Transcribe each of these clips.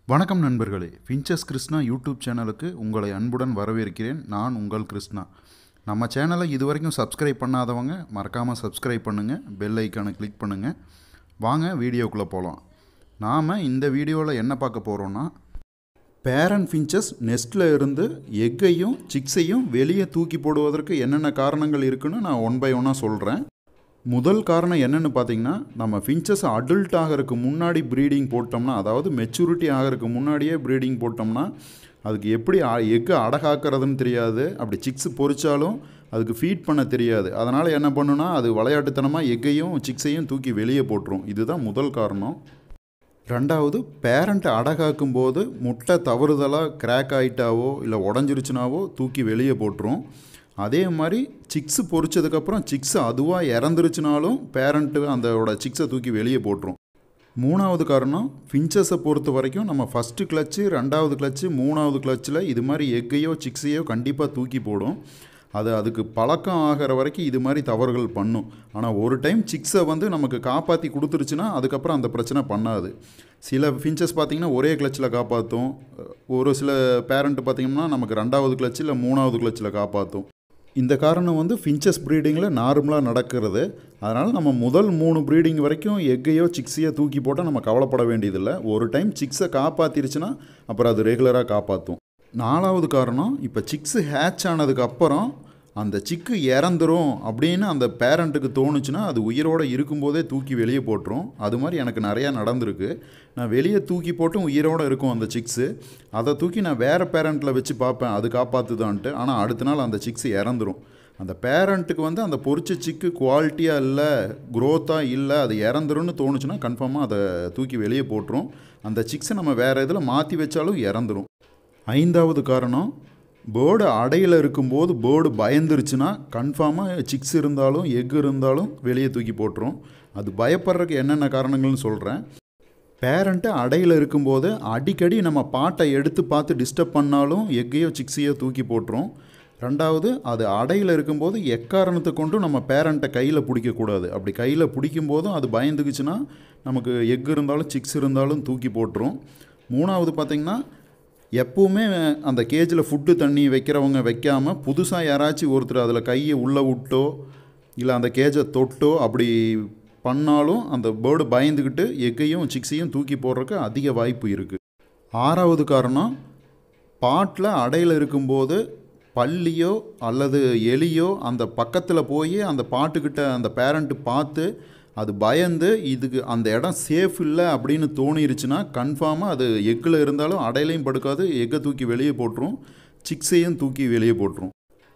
வணக்கம் நண்பர்களே finches Krishna YouTube சேனலுக்கு உங்களை அன்புடன் வரவேற்கிறேன் நான் உங்கள் கிருஷ்ணா நம்ம சேனலை இதுவரைக்கும் சப்ஸ்கிரைப் பண்ணாதவங்க மறக்காமல் சப்ஸ்கிரைப் பண்ணுங்கள் பெல் ஐக்கானை கிளிக் பண்ணுங்கள் வாங்க வீடியோக்குள்ளே போகலாம் நாம் இந்த வீடியோவில் என்ன பார்க்க போகிறோன்னா பேரண்ட் ஃபின்ச்சஸ் நெஸ்ட்டில் இருந்து எக்கையும் சிக்ஸையும் வெளியே தூக்கி போடுவதற்கு என்னென்ன காரணங்கள் இருக்குன்னு நான் ஒன் பை ஒன்னாக சொல்கிறேன் முதல் காரணம் என்னென்னு பார்த்தீங்கன்னா நம்ம ஃபின்ச்சஸ் அடல்ட் ஆகிறதுக்கு முன்னாடி ப்ரீடிங் போட்டோம்னா அதாவது மெச்சூரிட்டி ஆகிறதுக்கு முன்னாடியே ப்ரீடிங் போட்டோம்னா அதுக்கு எப்படி எக்கு அடகாக்கிறதுன்னு தெரியாது அப்படி சிக்ஸ் பொறிச்சாலும் அதுக்கு ஃபீட் பண்ண தெரியாது அதனால் என்ன பண்ணுன்னா அது விளையாட்டுத்தனமாக எக்கையும் சிக்ஸையும் தூக்கி வெளியே போட்டுரும் இதுதான் முதல் காரணம் ரெண்டாவது பேரண்ட் அடகாக்கும் போது முட்டை தவறுதலாக கிராக் ஆகிட்டாவோ இல்லை உடஞ்சிருச்சுனாவோ தூக்கி வெளியே போட்டுரும் அதே மாதிரி சிக்ஸு பொறிச்சதுக்கப்புறம் சிக்ஸ் அதுவாக இறந்துருச்சுனாலும் பேரண்ட்டு அந்தோட சிக்ஸை தூக்கி வெளியே போட்டுரும் மூணாவது காரணம் ஃபின்ச்சஸை பொறுத்த வரைக்கும் நம்ம ஃபஸ்ட்டு கிளச்சு ரெண்டாவது கிளச்சு மூணாவது கிளச்சில் இது மாதிரி எக்கையோ சிக்ஸையோ கண்டிப்பாக தூக்கி போடும் அது அதுக்கு பழக்கம் ஆகிற வரைக்கும் இது மாதிரி தவறுகள் பண்ணும் ஆனால் ஒரு டைம் சிக்ஸை வந்து நமக்கு காப்பாற்றி கொடுத்துருச்சுன்னா அதுக்கப்புறம் அந்த பிரச்சனை பண்ணாது சில ஃபின்ச்சஸ் பார்த்திங்கன்னா ஒரே கிளச்சில் காப்பாற்றும் ஒரு சில பேரண்ட் பார்த்திங்கன்னா நமக்கு ரெண்டாவது கிளச்சு இல்லை மூணாவது கிளச்சில் காப்பாற்றும் இந்த காரணம் வந்து ஃபின்ச்சஸ் ப்ரீடிங்கில் நார்மலாக நடக்கிறது அதனால் நம்ம முதல் மூணு ப்ரீடிங் வரைக்கும் எக்கையோ சிக்ஸையோ தூக்கி போட்டால் நம்ம கவலைப்பட வேண்டியதில்லை ஒரு டைம் சிக்ஸை காப்பாற்றிருச்சுன்னா அப்புறம் அது ரெகுலராக காப்பாற்றும் நாலாவது காரணம் இப்போ சிக்ஸு ஹேட்ச் ஆனதுக்கு அப்புறம் அந்த சிக்கு இறந்துரும் அப்படின்னு அந்த பேரண்ட்டுக்கு தோணுச்சுன்னா அது உயிரோடு இருக்கும்போதே தூக்கி வெளியே போட்டுரும் அது மாதிரி எனக்கு நிறையா நடந்திருக்கு நான் வெளியே தூக்கி போட்டும் உயிரோடு இருக்கும் அந்த சிக்ஸு அதை தூக்கி நான் வேறு பேரண்ட்டில் வச்சு பார்ப்பேன் அது காப்பாற்றுதான்ட்டு ஆனால் அடுத்த நாள் அந்த சிக்ஸு இறந்துரும் அந்த பேரண்ட்டுக்கு வந்து அந்த பொறிச்ச சிக்கு குவாலிட்டியாக இல்லை க்ரோத்தாக இல்லை அது இறந்துரும்னு தோணுச்சுன்னா கன்ஃபார்மாக அதை தூக்கி வெளியே போட்டுரும் அந்த சிக்ஸை நம்ம வேறு இதில் மாற்றி வச்சாலும் இறந்துரும் ஐந்தாவது காரணம் பேர்டு அடையில் இருக்கும்போது பேர்டு பயந்துருச்சுன்னா கன்ஃபார்மாக சிக்ஸ் இருந்தாலும் எக் இருந்தாலும் வெளியே தூக்கி போட்டுரும் அது பயப்படுறதுக்கு என்னென்ன காரணங்கள்னு சொல்கிறேன் பேரண்ட்டு அடையில் இருக்கும்போது அடிக்கடி நம்ம பாட்டை எடுத்து பார்த்து டிஸ்டர்ப் பண்ணாலும் எக்கையோ சிக்ஸையோ தூக்கி போட்டுரும் ரெண்டாவது அது அடையில் இருக்கும்போது எக்காரணத்தை கொண்டும் நம்ம பேரண்ட்டை கையில் பிடிக்கக்கூடாது அப்படி கையில் பிடிக்கும்போதும் அது பயந்துக்குச்சுன்னா நமக்கு எக் இருந்தாலும் சிக்ஸ் இருந்தாலும் தூக்கி போட்டுரும் மூணாவது பார்த்திங்கன்னா எப்பவுமே அந்த கேஜில் ஃபுட்டு தண்ணி வைக்கிறவங்க வைக்காமல் புதுசாக யாராச்சும் ஒருத்தர் அதில் கையை உள்ளே விட்டோ இல்லை அந்த கேஜை தொட்டோ அப்படி பண்ணாலும் அந்த பேர்டு பயந்துக்கிட்டு எக்கையும் சிக்ஸையும் தூக்கி போடுறதுக்கு அதிக வாய்ப்பு இருக்குது ஆறாவது காரணம் பாட்டில் அடையில் இருக்கும்போது பள்ளியோ அல்லது எலியோ அந்த பக்கத்தில் போய் அந்த பாட்டுக்கிட்ட அந்த பேரண்ட்டு பார்த்து அது பயந்து இதுக்கு அந்த இடம் சேஃப் இல்லை அப்படின்னு தோணிருச்சுன்னா கன்ஃபார்மாக அது எக்கில் இருந்தாலும் அடையிலையும் படுக்காது எக்கை தூக்கி வெளியே போட்டுரும் சிக்ஸையும் தூக்கி வெளியே போட்டுரும்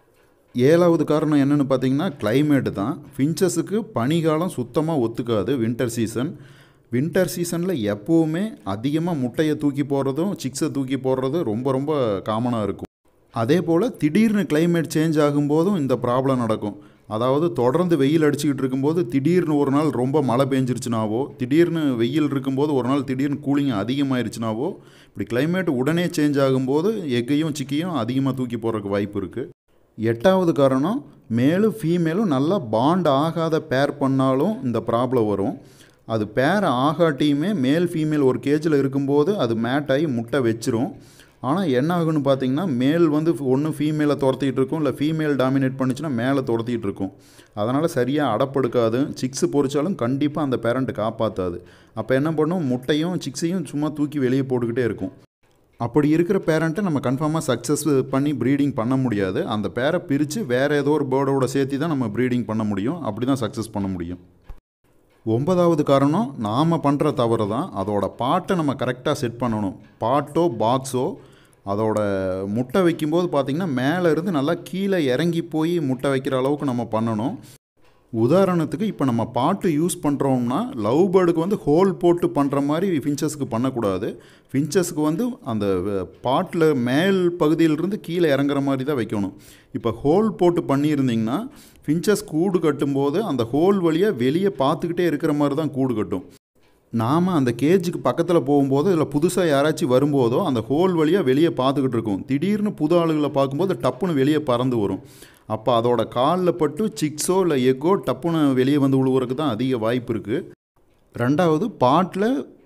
ஏழாவது காரணம் என்னென்னு பார்த்தீங்கன்னா கிளைமேட்டு தான் ஃபின்ச்சஸுக்கு பனிகாலம் சுத்தமாக ஒத்துக்காது வின்டர் சீசன் வின்டர் சீசனில் எப்போவுமே அதிகமாக முட்டையை தூக்கி போடுறதும் சிக்ஸை தூக்கி போடுறதும் ரொம்ப ரொம்ப காமனாக இருக்கும் அதே போல் திடீர்னு கிளைமேட் சேஞ்ச் ஆகும்போதும் இந்த ப்ராப்ளம் நடக்கும் அதாவது தொடர்ந்து வெயில் அடிச்சுக்கிட்டு இருக்கும்போது திடீர்னு ஒரு நாள் ரொம்ப மழை பெஞ்சிருச்சுனாவோ திடீர்னு வெயில் இருக்கும்போது ஒரு நாள் திடீர்னு கூலிங் அதிகமாயிருச்சுனாவோ இப்படி கிளைமேட் உடனே சேஞ்ச் ஆகும்போது எக்கையும் சிக்கையும் அதிகமாக தூக்கி போகிறதுக்கு வாய்ப்பு இருக்குது எட்டாவது காரணம் மேலும் ஃபீமேலும் நல்லா பாண்ட் ஆகாத பேர் பண்ணாலும் இந்த ப்ராப்ளம் வரும் அது பேர் ஆகாட்டியுமே மேல் ஃபீமேல் ஒரு கேஜில் இருக்கும்போது அது மேட் ஆகி முட்டை வச்சிரும் ஆனால் என்ன ஆகுன்னு பார்த்தீங்கன்னா மேல் வந்து ஒன்று ஃபீமேலை துரத்திட்டு இருக்கும் இல்லை ஃபீமேல் டாமினேட் பண்ணிச்சுன்னா மேலே துரத்திட்டு இருக்கும் அதனால் சரியாக அடப்படுக்காது சிக்ஸு பொறிச்சாலும் கண்டிப்பாக அந்த பேரண்ட்டை காப்பாற்றாது அப்போ என்ன பண்ணும் முட்டையும் சிக்ஸையும் சும்மா தூக்கி வெளியே போட்டுக்கிட்டே இருக்கும் அப்படி இருக்கிற பேரண்ட்டை நம்ம கன்ஃபார்மாக சக்ஸஸ் பண்ணி ப்ரீடிங் பண்ண முடியாது அந்த பேரை பிரித்து வேறு ஏதோ ஒரு பேர்டோட சேர்த்து தான் நம்ம ப்ரீடிங் பண்ண முடியும் அப்படி தான் சக்ஸஸ் பண்ண முடியும் ஒன்பதாவது காரணம் நாம் பண்ணுற தவறு தான் அதோட பாட்டை நம்ம கரெக்டாக செட் பண்ணணும் பாட்டோ பாக்ஸோ அதோட முட்டை வைக்கும்போது பார்த்திங்கன்னா மேலே இருந்து நல்லா கீழே இறங்கி போய் முட்டை வைக்கிற அளவுக்கு நம்ம பண்ணணும் உதாரணத்துக்கு இப்போ நம்ம பாட்டு யூஸ் பண்ணுறோம்னா லவ் பேர்டுக்கு வந்து ஹோல் போட்டு பண்ணுற மாதிரி ஃபின்ச்சஸ்க்கு பண்ணக்கூடாது ஃபின்ச்சஸ்க்கு வந்து அந்த பாட்டில் மேல் பகுதியிலிருந்து கீழே இறங்குற மாதிரி தான் வைக்கணும் இப்போ ஹோல் போட்டு பண்ணியிருந்திங்கன்னா ஃபின்ச்சஸ் கூடு கட்டும்போது அந்த ஹோல் வழியாக வெளியே பார்த்துக்கிட்டே இருக்கிற மாதிரி தான் கூடு கட்டும் நாம் அந்த கேஜுக்கு பக்கத்தில் போகும்போது இதில் புதுசாக யாராச்சும் வரும்போதோ அந்த ஹோல் வழியாக வெளியே பார்த்துக்கிட்டு இருக்கும் திடீர்னு புது ஆளுகளை பார்க்கும்போது டப்புன்னு வெளியே பறந்து வரும் அப்போ அதோட காலில் பட்டு சிக்ஸோ இல்லை எக்கோ டப்புன்னு வெளியே வந்து விழுவுறதுக்கு தான் அதிக வாய்ப்பு இருக்குது ரெண்டாவது பாட்டில்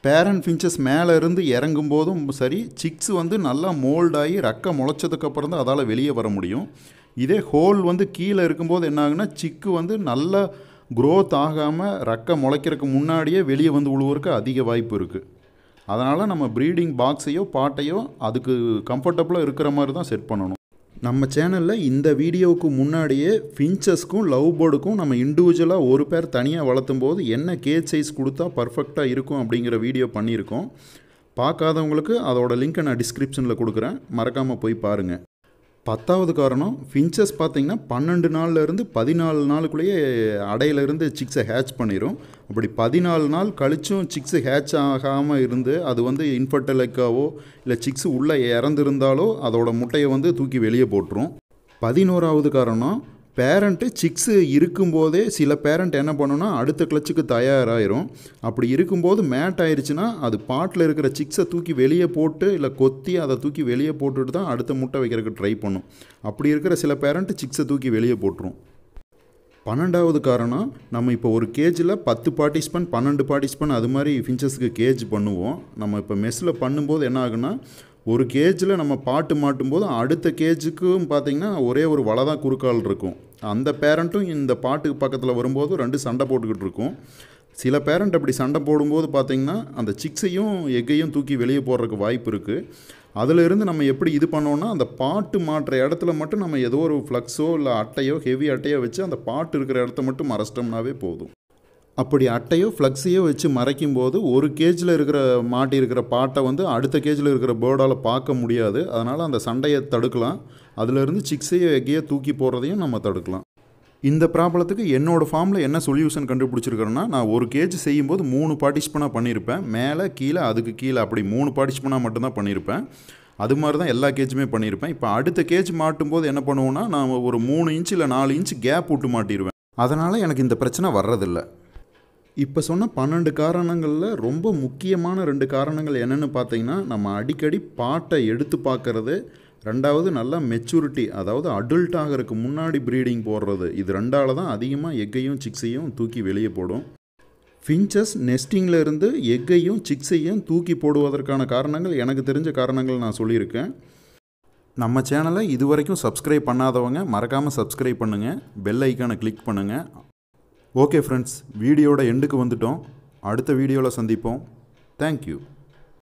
பேரண்ட் ஃபின்ச்சஸ் மேலே இருந்து இறங்கும் போதும் சரி சிக்ஸ் வந்து நல்லா மோல்டாகி ரெக்க முளைச்சதுக்கப்புறம் தான் அதால் வெளியே வர முடியும் இதே ஹோல் வந்து கீழே இருக்கும்போது என்ன ஆகுன்னா சிக்கு வந்து நல்லா க்ரோத் ஆகாமல் ரெக்க முளைக்கிறதுக்கு முன்னாடியே வெளியே வந்து உழுவுறதுக்கு அதிக வாய்ப்பு இருக்குது அதனால் நம்ம ப்ரீடிங் பாக்ஸையோ பாட்டையோ அதுக்கு கம்ஃபர்டபுளாக இருக்கிற மாதிரி தான் செட் பண்ணணும் நம்ம சேனலில் இந்த வீடியோவுக்கு முன்னாடியே ஃபின்ச்சஸ்க்கும் லவ் பேர்டுக்கும் நம்ம இண்டிவிஜுவலாக ஒரு பேர் தனியாக வளர்த்தும் போது என்ன கேஜ் சைஸ் கொடுத்தா பர்ஃபெக்டாக இருக்கும் அப்படிங்கிற வீடியோ பண்ணியிருக்கோம் பார்க்காதவங்களுக்கு அதோட லிங்க்கை நான் டிஸ்கிரிப்ஷனில் கொடுக்குறேன் மறக்காமல் போய் பாருங்கள் பத்தாவது காரணம் ஃபின்ச்சஸ் பார்த்தீங்கன்னா பன்னெண்டு நாள்லேருந்து பதினாலு நாளுக்குள்ளேயே அடையிலேருந்து சிக்ஸை ஹேட்ச் பண்ணிடும் அப்படி பதினாலு நாள் கழிச்சும் சிக்ஸு ஹேட்ச் ஆகாமல் இருந்து அது வந்து இன்ஃபர்டலைக்காவோ இல்லை சிக்ஸு உள்ளே இறந்துருந்தாலோ அதோட முட்டையை வந்து தூக்கி வெளியே போட்டுரும் பதினோராவது காரணம் பேரண்ட்டு சிக்ஸு இருக்கும்போதே சில பேரண்ட் என்ன பண்ணுன்னா அடுத்த கிளச்சுக்கு தயாராகிரும் அப்படி இருக்கும்போது மேட் ஆயிடுச்சுன்னா அது பாட்டில் இருக்கிற சிக்ஸை தூக்கி வெளியே போட்டு இல்லை கொத்தி அதை தூக்கி வெளியே போட்டுட்டு தான் அடுத்த முட்டை வைக்கிறதுக்கு ட்ரை பண்ணும் அப்படி இருக்கிற சில பேரண்ட்டு சிக்ஸை தூக்கி வெளியே போட்டுரும் பன்னெண்டாவது காரணம் நம்ம இப்போ ஒரு கேஜில் பத்து பார்ட்டிசிபென்ட் பன்னெண்டு பார்ட்டிசிபென்ட் அது மாதிரி ஃபின்ச்சஸ்க்கு கேஜ் பண்ணுவோம் நம்ம இப்போ மெஸ்ஸில் பண்ணும்போது என்ன ஆகுன்னா ஒரு கேஜில் நம்ம பாட்டு மாட்டும்போது அடுத்த கேஜுக்கும் பார்த்திங்கன்னா ஒரே ஒரு வலை தான் குறுக்கால் இருக்கும் அந்த பேரண்ட்டும் இந்த பாட்டுக்கு பக்கத்தில் வரும்போது ரெண்டு சண்டை போட்டுக்கிட்டு இருக்கும் சில பேரண்ட் அப்படி சண்டை போடும்போது பார்த்திங்கன்னா அந்த சிக்ஸையும் எக்கையும் தூக்கி வெளியே போடுறதுக்கு வாய்ப்பு இருக்குது அதிலிருந்து நம்ம எப்படி இது பண்ணோன்னா அந்த பாட்டு மாட்டுற இடத்துல மட்டும் நம்ம ஏதோ ஒரு ஃப்ளக்ஸோ இல்லை அட்டையோ ஹெவி அட்டையோ வச்சு அந்த பாட்டு இருக்கிற இடத்த மட்டும் மறைச்சிட்டோம்னாவே போதும் அப்படி அட்டையோ ஃப்ளக்ஸையோ வச்சு மறைக்கும் போது ஒரு கேஜில் இருக்கிற மாட்டி இருக்கிற பாட்டை வந்து அடுத்த கேஜில் இருக்கிற பேர்டால் பார்க்க முடியாது அதனால் அந்த சண்டையை தடுக்கலாம் அதிலிருந்து சிக்ஸையோ எக்கையோ தூக்கி போடுறதையும் நம்ம தடுக்கலாம் இந்த ப்ராப்ளத்துக்கு என்னோடய ஃபார்மில் என்ன சொல்யூஷன் கண்டுபிடிச்சிருக்கிறேன்னா நான் ஒரு கேஜ் செய்யும்போது மூணு பார்ட்டிசிபனாக பண்ணியிருப்பேன் மேலே கீழே அதுக்கு கீழே அப்படி மூணு பார்ட்டிசிபனாக மட்டும்தான் பண்ணியிருப்பேன் அது மாதிரி தான் எல்லா கேஜுமே பண்ணியிருப்பேன் இப்போ அடுத்த கேஜ் மாட்டும்போது என்ன பண்ணுவோன்னா நான் ஒரு மூணு இன்ச் இல்லை நாலு இன்ச் கேப் விட்டு மாட்டிடுவேன் அதனால் எனக்கு இந்த பிரச்சனை வர்றதில்லை இப்போ சொன்ன பன்னெண்டு காரணங்களில் ரொம்ப முக்கியமான ரெண்டு காரணங்கள் என்னென்னு பார்த்தீங்கன்னா நம்ம அடிக்கடி பாட்டை எடுத்து பார்க்கறது ரெண்டாவது நல்லா மெச்சூரிட்டி அதாவது அடல்ட் ஆகிறதுக்கு முன்னாடி ப்ரீடிங் போடுறது இது ரெண்டால தான் அதிகமாக எக்கையும் சிக்ஸையும் தூக்கி வெளியே போடும் ஃபின்ச்சஸ் நெஸ்டிங்கில் இருந்து எக்கையும் சிக்ஸையும் தூக்கி போடுவதற்கான காரணங்கள் எனக்கு தெரிஞ்ச காரணங்கள் நான் சொல்லியிருக்கேன் நம்ம சேனலை இது வரைக்கும் சப்ஸ்கிரைப் பண்ணாதவங்க மறக்காமல் சப்ஸ்கிரைப் பண்ணுங்கள் பெல் ஐக்கானை கிளிக் பண்ணுங்கள் ஓகே ஃப்ரெண்ட்ஸ் வீடியோட எண்டுக்கு வந்துட்டோம் அடுத்த வீடியோவில் சந்திப்போம் தேங்க்யூ